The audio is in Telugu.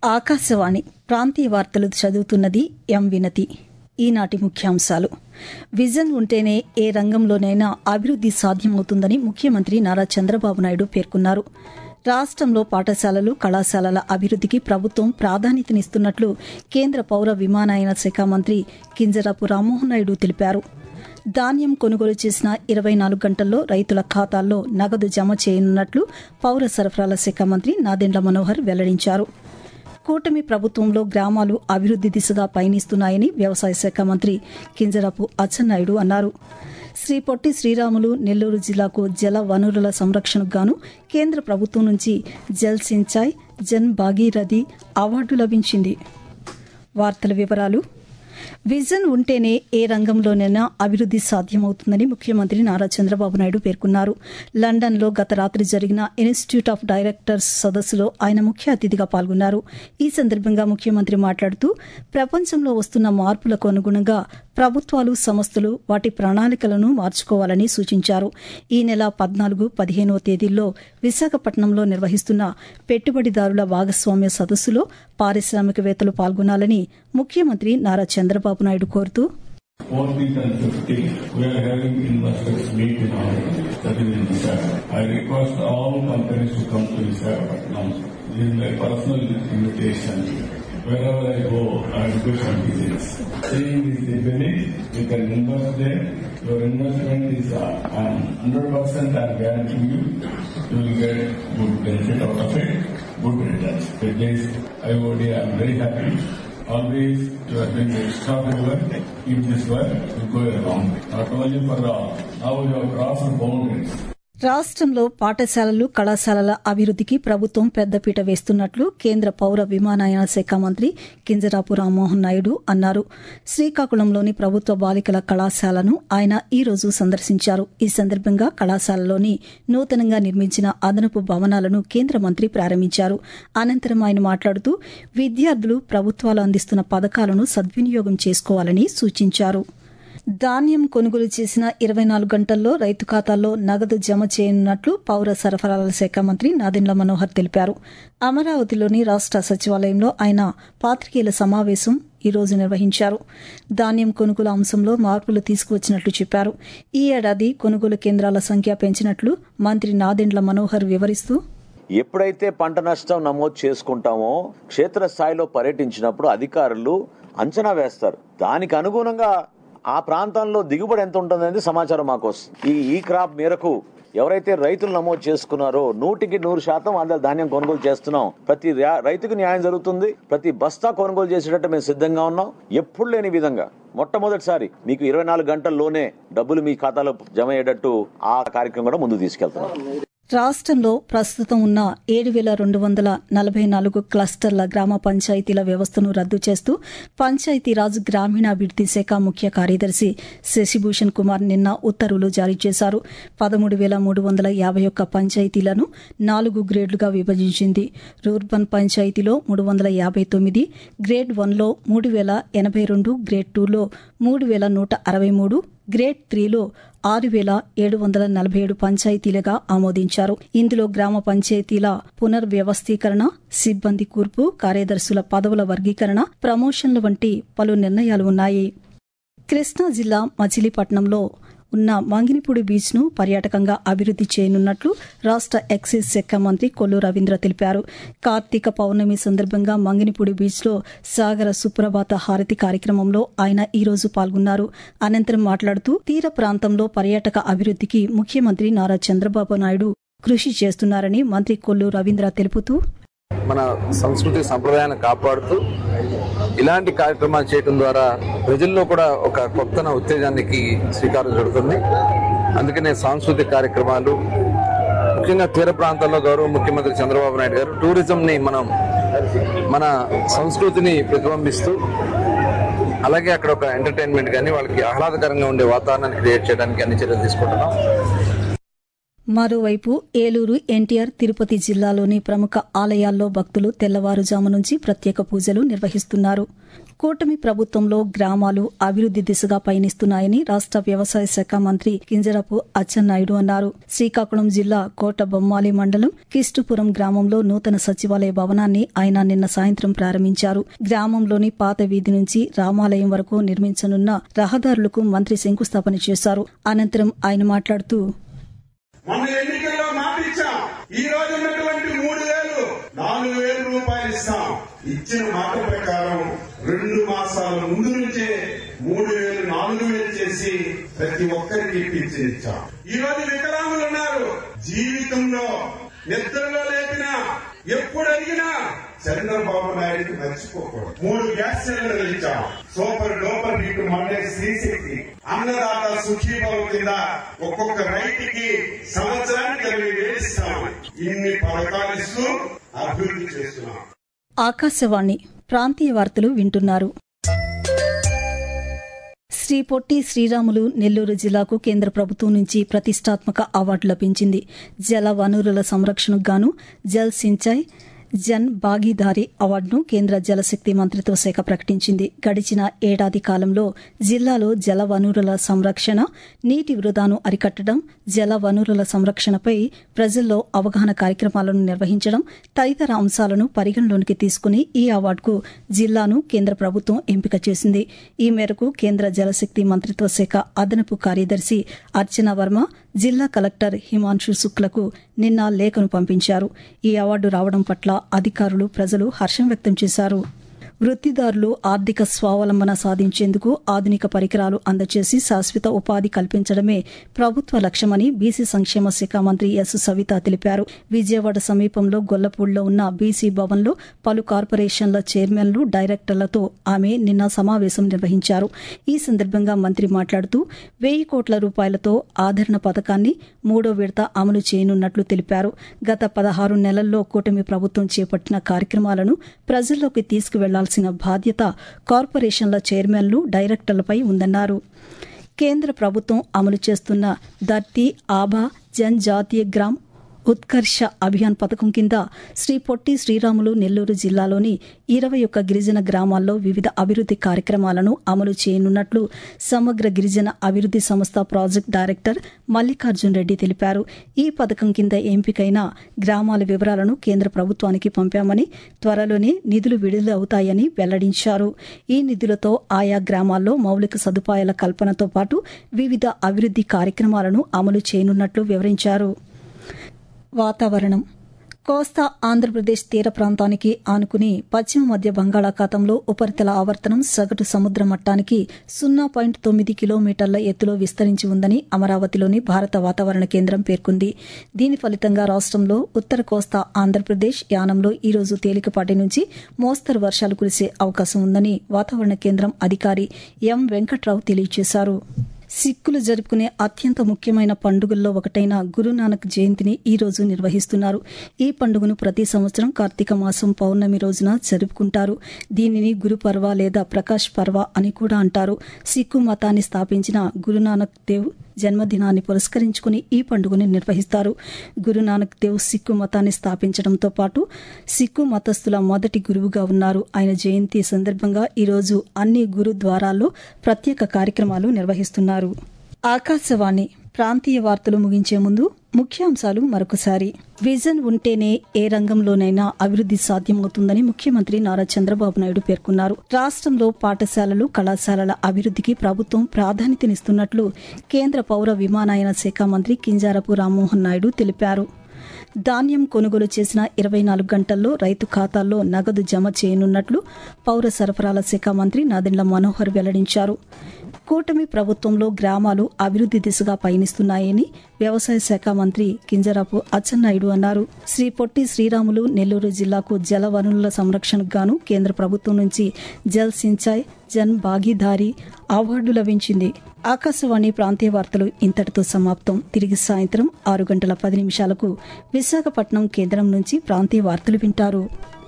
ఆకాశవాణి ప్రాంతీయ వార్తలు చదువుతున్నది ఎం వినతి ఈనాటి ముఖ్యాంశాలు విజన్ ఉంటేనే ఏ రంగంలోనైనా అభివృద్ది సాధ్యమవుతుందని ముఖ్యమంత్రి నారా చంద్రబాబు నాయుడు పేర్కొన్నారు రాష్టంలో పాఠశాలలు కళాశాలల అభివృద్దికి ప్రభుత్వం ప్రాధాన్యతనిస్తున్నట్లు కేంద్ర పౌర విమానయాన శాఖ మంత్రి కింజరాపు రామ్మోహన్ నాయుడు తెలిపారు ధాన్యం కొనుగోలు చేసిన ఇరవై నాలుగు గంటల్లో రైతుల ఖాతాల్లో నగదు జమ చేయనున్నట్లు పౌర సరఫరాల శాఖ మంత్రి నాదెండ్ల మనోహర్ వెల్లడించారు కూటమి ప్రభుత్వంలో గ్రామాలు అభివృద్ది దిశగా పయనిస్తున్నాయని వ్యవసాయ శాఖ మంత్రి కింజరాపు అచ్చెన్నాయుడు అన్నారు శ్రీ పొట్టి శ్రీరాములు నెల్లూరు జిల్లాకు జల వనరుల సంరక్షణకు గాను కేంద్ర ప్రభుత్వం నుంచి జల్ సించాయ్ జన్ భాగీరథి అవార్డు లభించింది వార్తల వివరాలు విజన్ ఉంటేనే ఏ రంగంలోనైనా అభివృద్ది సాధ్యమవుతుందని ముఖ్యమంత్రి నారా చంద్రబాబు నాయుడు పేర్కొన్నారు లండన్లో గత రాత్రి జరిగిన ఇన్స్టిట్యూట్ ఆఫ్ డైరెక్టర్స్ సదస్సులో ఆయన ముఖ్య అతిథిగా పాల్గొన్నారు ఈ సందర్భంగా ముఖ్యమంత్రి మాట్లాడుతూ ప్రపంచంలో వస్తున్న మార్పులకు అనుగుణంగా ప్రభుత్వాలు సంస్థలు వాటి ప్రణాళికలను మార్చుకోవాలని సూచించారు ఈ నెల పద్నాలుగు పదిహేనవ తేదీల్లో విశాఖపట్నంలో నిర్వహిస్తున్న పెట్టుబడిదారుల భాగస్వామ్య సదస్సులో పారిశ్రామికవేత్తలు పాల్గొనాలని ముఖ్యమంత్రి నారా చంద్రబాబు నాయుడు కోరుతూ 14th and 15th, we are having investors meet in our, that is in Visakhapatnam. I request all companies to come to Visakhapatnam. This is my personal invitation. Wherever I go, I will do some business. Seeing is the beginning, you can invest there. Your investment is uh, um, 100% I guarantee you, you will get good benefit out of it, good returns. With this, IOD, I am very happy. Always you are doing extraordinary work. Keep this work, you go along. Not only for the, now you have crossed boundaries. రాష్టంలో పాఠశాలలు కళాశాలల అభివృద్దికి ప్రభుత్వం పెద్దపీట వేస్తున్నట్లు కేంద్ర పౌర విమానయాన శాఖ మంత్రి కింజరాపు రామ్మోహన్ నాయుడు అన్నారు శ్రీకాకుళంలోని ప్రభుత్వ బాలికల కళాశాలను ఆయన ఈ రోజు సందర్శించారు ఈ సందర్భంగా కళాశాలలోని నూతనంగా నిర్మించిన అదనపు భవనాలను కేంద్ర మంత్రి ప్రారంభించారు అనంతరం ఆయన మాట్లాడుతూ విద్యార్థులు ప్రభుత్వాలు అందిస్తున్న పథకాలను సద్వినియోగం చేసుకోవాలని సూచించారు ధాన్యం కొనుగోలు చేసిన ఇరవై నాలుగు గంటల్లో రైతు ఖాతాల్లో నగదు జమ చేయనున్నట్లు పౌర సరఫరాల శాఖ మంత్రి నాదెండ్ల మనోహర్ తెలిపారు అమరావతిలోని రాష్ట సచివాలయంలో ఆయన పాత్రికేయుల సమావేశం ఈ రోజు నిర్వహించారు ధాన్యం కొనుగోలు అంశంలో మార్పులు తీసుకువచ్చినట్లు చెప్పారు ఈ ఏడాది కొనుగోలు కేంద్రాల సంఖ్య పెంచినట్లు మంత్రి నాదెండ్ల మనోహర్ వివరిస్తూ ఎప్పుడైతే పంట నష్టం నమోదు చేసుకుంటామో క్షేత్రస్థాయిలో పర్యటించినప్పుడు అధికారులు అంచనా వేస్తారు దానికి అనుగుణంగా ఆ ప్రాంతంలో దిగుబడి ఎంత ఉంటుందనేది సమాచారం మాకు వస్తుంది ఈ ఈ క్రాప్ మేరకు ఎవరైతే రైతులు నమోదు చేసుకున్నారో నూటికి నూరు శాతం అందరు ధాన్యం కొనుగోలు చేస్తున్నాం ప్రతి రైతుకు న్యాయం జరుగుతుంది ప్రతి బస్తా కొనుగోలు చేసేటట్టు మేము సిద్ధంగా ఉన్నాం ఎప్పుడు లేని విధంగా మొట్టమొదటిసారి మీకు ఇరవై నాలుగు గంటల్లోనే డబ్బులు మీ ఖాతాలో జమ అయ్యేటట్టు ఆ కార్యక్రమం కూడా ముందుకు తీసుకెళ్తున్నాం రాష్టంలో ప్రస్తుతం ఉన్న ఏడు వేల రెండు వందల నలభై నాలుగు క్లస్టర్ల గ్రామ పంచాయతీల వ్యవస్థను రద్దు చేస్తూ పంచాయతీరాజ్ గ్రామీణాభివృద్ది శాఖ ముఖ్య కార్యదర్శి శశిభూషణ్ కుమార్ నిన్న ఉత్తర్వులు జారీ చేశారు పదమూడు వేల మూడు వందల యాభై ఒక్క పంచాయతీలను నాలుగు గ్రేడ్లుగా విభజించింది రూర్బన్ పంచాయతీలో మూడు వందల యాభై తొమ్మిది గ్రేడ్ వన్లో మూడు వేల ఎనభై రెండు గ్రేడ్ టూలో మూడు వేల నూట అరవై మూడు గ్రేడ్ త్రీలో ఆరు వేల ఏడు వందల నలభై ఏడు పంచాయతీలుగా ఆమోదించారు ఇందులో గ్రామ పంచాయతీల పునర్వ్యవస్థీకరణ సిబ్బంది కూర్పు కార్యదర్శుల పదవుల వర్గీకరణ ప్రమోషన్ల వంటి పలు నిర్ణయాలు ఉన్నాయి కృష్ణా జిల్లా మచిలీపట్నంలో ఉన్న మంగినిపూడి బీచ్ ను పర్యాటకంగా అభివృద్ది చేయనున్నట్లు రాష్ట ఎక్సైజ్ శాఖ మంత్రి కొల్లు రవీంద్ర తెలిపారు కార్తీక పౌర్ణమి సందర్భంగా మంగినిపూడి బీచ్ లో సాగర సుప్రభాత హారతి కార్యక్రమంలో ఆయన ఈ రోజు పాల్గొన్నారు అనంతరం మాట్లాడుతూ తీర ప్రాంతంలో పర్యాటక అభివృద్దికి ముఖ్యమంత్రి నారా చంద్రబాబు నాయుడు కృషి చేస్తున్నారని మంత్రి కొల్లు రవీంద్ర తెలుపుతూ మన సంస్కృతి సంప్రదాయాన్ని కాపాడుతూ ఇలాంటి కార్యక్రమాలు చేయడం ద్వారా ప్రజల్లో కూడా ఒక కొత్త ఉత్తేజానికి శ్రీకారం చుడుతుంది అందుకనే సాంస్కృతిక కార్యక్రమాలు ముఖ్యంగా తీర ప్రాంతాల్లో గౌరవ ముఖ్యమంత్రి చంద్రబాబు నాయుడు గారు టూరిజంని మనం మన సంస్కృతిని ప్రతిబింబిస్తూ అలాగే అక్కడ ఒక ఎంటర్టైన్మెంట్ కానీ వాళ్ళకి ఆహ్లాదకరంగా ఉండే వాతావరణాన్ని క్రియేట్ చేయడానికి అన్ని చర్యలు తీసుకుంటున్నాం మరోవైపు ఏలూరు ఎన్టీఆర్ తిరుపతి జిల్లాలోని ప్రముఖ ఆలయాల్లో భక్తులు తెల్లవారుజాము నుంచి ప్రత్యేక పూజలు నిర్వహిస్తున్నారు కూటమి ప్రభుత్వంలో గ్రామాలు అభివృద్ది దిశగా పయనిస్తున్నాయని రాష్ట వ్యవసాయ శాఖ మంత్రి కింజరపు అచ్చెన్నాయుడు అన్నారు శ్రీకాకుళం జిల్లా కోట బొమ్మాలి మండలం కిష్టుపురం గ్రామంలో నూతన సచివాలయ భవనాన్ని ఆయన నిన్న సాయంత్రం ప్రారంభించారు గ్రామంలోని పాత వీధి నుంచి రామాలయం వరకు నిర్మించనున్న రహదారులకు మంత్రి శంకుస్థాపన చేశారు అనంతరం ఆయన మాట్లాడుతూ మొన్న ఎన్నికల్లో మాట ఇచ్చాం ఈ రోజు ఉన్నటువంటి మూడు వేలు నాలుగు వేల రూపాయలు ఇస్తాం ఇచ్చిన మాట ప్రకారం రెండు మాసాల ముందు నుంచే మూడు వేలు నాలుగు వేలు చేసి ప్రతి ఒక్కరికి ఇప్పించి ఇచ్చాం ఈ రోజు వికలాంగులు ఉన్నారు జీవితంలో నిద్రలో లేపినా ఎప్పుడు అడిగినా చంద్రబాబు నాయుడు మర్చిపోకూడదు మూడు గ్యాస్ సిలిండర్లు ఇచ్చాం సూపర్ డూపర్ హిట్ మండే శ్రీశక్తి అన్నదాత సుఖీభావ కింద ఒక్కొక్క రైతుకి సంవత్సరానికి ఇరవై వేలు ఇస్తాం ఇన్ని పథకాలు ఇస్తూ అభివృద్ధి చేస్తున్నాం ఆకాశవాణి ప్రాంతీయ వార్తలు వింటున్నారు శ్రీ పొట్టి శ్రీరాములు నెల్లూరు జిల్లాకు కేంద్ర ప్రభుత్వం నుంచి ప్రతిష్టాత్మక అవార్డు లభించింది జల వనరుల సంరక్షణకు గాను జల్ సించాయ్ జన్ భాగీదారీ అవార్డును కేంద్ర జలశక్తి మంత్రిత్వ శాఖ ప్రకటించింది గడిచిన ఏడాది కాలంలో జిల్లాలో జల వనరుల సంరక్షణ నీటి వృధాను అరికట్టడం జల వనరుల సంరక్షణపై ప్రజల్లో అవగాహన కార్యక్రమాలను నిర్వహించడం తదితర అంశాలను పరిగణలోనికి తీసుకుని ఈ అవార్డుకు జిల్లాను కేంద్ర ప్రభుత్వం ఎంపిక చేసింది ఈ మేరకు కేంద్ర జలశక్తి మంత్రిత్వ శాఖ అదనపు కార్యదర్శి అర్చన వర్మ జిల్లా కలెక్టర్ హిమాంశు శుక్లకు నిన్న లేఖను పంపించారు ఈ అవార్డు రావడం పట్ల అధికారులు ప్రజలు హర్షం వ్యక్తం చేశారు వృత్తిదారులు ఆర్థిక స్వావలంబన సాధించేందుకు ఆధునిక పరికరాలు అందజేసి శాశ్వత ఉపాధి కల్పించడమే ప్రభుత్వ లక్ష్యమని బీసీ సంక్షేమ శాఖ మంత్రి ఎస్ సవిత తెలిపారు విజయవాడ సమీపంలో గొల్లపూడిలో ఉన్న బీసీ భవన్లో పలు కార్పొరేషన్ల చైర్మన్లు డైరెక్టర్లతో ఆమె నిన్న సమావేశం నిర్వహించారు ఈ సందర్భంగా మంత్రి మాట్లాడుతూ వెయ్యి కోట్ల రూపాయలతో ఆదరణ పథకాన్ని మూడో విడత అమలు చేయనున్నట్లు తెలిపారు గత పదహారు నెలల్లో కూటమి ప్రభుత్వం చేపట్టిన కార్యక్రమాలను ప్రజల్లోకి తీసుకువెళ్లాల్సిన బాధ్యత కార్పొరేషన్ల చైర్మన్లు డైరెక్టర్లపై ఉందన్నారు కేంద్ర ప్రభుత్వం అమలు చేస్తున్న ధర్తీ ఆభా జన్ జాతీయ గ్రామ్ ఉత్కర్ష అభియాన్ పథకం కింద శ్రీ పొట్టి శ్రీరాములు నెల్లూరు జిల్లాలోని ఇరవై ఒక్క గిరిజన గ్రామాల్లో వివిధ అభివృద్ది కార్యక్రమాలను అమలు చేయనున్నట్లు సమగ్ర గిరిజన అభివృద్ది సంస్థ ప్రాజెక్ట్ డైరెక్టర్ మల్లికార్జున్ రెడ్డి తెలిపారు ఈ పథకం కింద ఎంపికైన గ్రామాల వివరాలను కేంద్ర ప్రభుత్వానికి పంపామని త్వరలోనే నిధులు విడుదల అవుతాయని వెల్లడించారు ఈ నిధులతో ఆయా గ్రామాల్లో మౌలిక సదుపాయాల కల్పనతో పాటు వివిధ అభివృద్ది కార్యక్రమాలను అమలు చేయనున్నట్లు వివరించారు వాతావరణం కోస్తా ఆంధ్రప్రదేశ్ తీర ప్రాంతానికి ఆనుకుని పశ్చిమ మధ్య బంగాళాఖాతంలో ఉపరితల ఆవర్తనం సగటు సముద్ర మట్టానికి సున్నా పాయింట్ తొమ్మిది కిలోమీటర్ల ఎత్తులో విస్తరించి ఉందని అమరావతిలోని భారత వాతావరణ కేంద్రం పేర్కొంది దీని ఫలితంగా రాష్టంలో ఉత్తర కోస్తా ఆంధ్రప్రదేశ్ యానంలో ఈ రోజు తేలికపాటి నుంచి మోస్తరు వర్షాలు కురిసే అవకాశం ఉందని వాతావరణ కేంద్రం అధికారి ఎం వెంకట్రావు తెలియజేశారు సిక్కులు జరుపుకునే అత్యంత ముఖ్యమైన పండుగల్లో ఒకటైన గురునానక్ జయంతిని ఈ రోజు నిర్వహిస్తున్నారు ఈ పండుగను ప్రతి సంవత్సరం కార్తీక మాసం పౌర్ణమి రోజున జరుపుకుంటారు దీనిని గురు పర్వ లేదా ప్రకాష్ పర్వ అని కూడా అంటారు సిక్కు మతాన్ని స్థాపించిన గురునానక్ దేవ్ జన్మదినాన్ని పురస్కరించుకుని ఈ పండుగను నిర్వహిస్తారు గురునానక్ దేవ్ సిక్కు మతాన్ని స్థాపించడంతో పాటు సిక్కు మతస్థుల మొదటి గురువుగా ఉన్నారు ఆయన జయంతి సందర్భంగా ఈరోజు అన్ని గురుద్వారాల్లో ప్రత్యేక కార్యక్రమాలు నిర్వహిస్తున్నారు ఆకాశవాణి ప్రాంతీయ వార్తలు ముగించే ముందు ముఖ్యాంశాలు మరొకసారి విజన్ ఉంటేనే ఏ రంగంలోనైనా అభివృద్ది సాధ్యమవుతుందని ముఖ్యమంత్రి నారా చంద్రబాబు నాయుడు పేర్కొన్నారు రాష్ట్రంలో పాఠశాలలు కళాశాలల అభివృద్దికి ప్రభుత్వం ప్రాధాన్యతనిస్తున్నట్లు కేంద్ర పౌర విమానయాన శాఖ మంత్రి కింజారపు రామ్మోహన్ నాయుడు తెలిపారు ధాన్యం కొనుగోలు చేసిన ఇరవై నాలుగు గంటల్లో రైతు ఖాతాల్లో నగదు జమ చేయనున్నట్లు పౌర సరఫరాల శాఖ మంత్రి నాదెండ్ల మనోహర్ వెల్లడించారు కూటమి ప్రభుత్వంలో గ్రామాలు అభివృద్ది దిశగా పయనిస్తున్నాయని వ్యవసాయ శాఖ మంత్రి కింజరాపు అచ్చెన్నాయుడు అన్నారు శ్రీ పొట్టి శ్రీరాములు నెల్లూరు జిల్లాకు జల వనరుల సంరక్షణకు గాను కేంద్ర ప్రభుత్వం నుంచి జల్ సించాయ్ జన్ భాగీదారీ అవార్డు లభించింది ఆకాశవాణి ప్రాంతీయ వార్తలు ఇంతటితో సమాప్తం తిరిగి సాయంత్రం ఆరు గంటల పది నిమిషాలకు విశాఖపట్నం కేంద్రం నుంచి ప్రాంతీయ వార్తలు వింటారు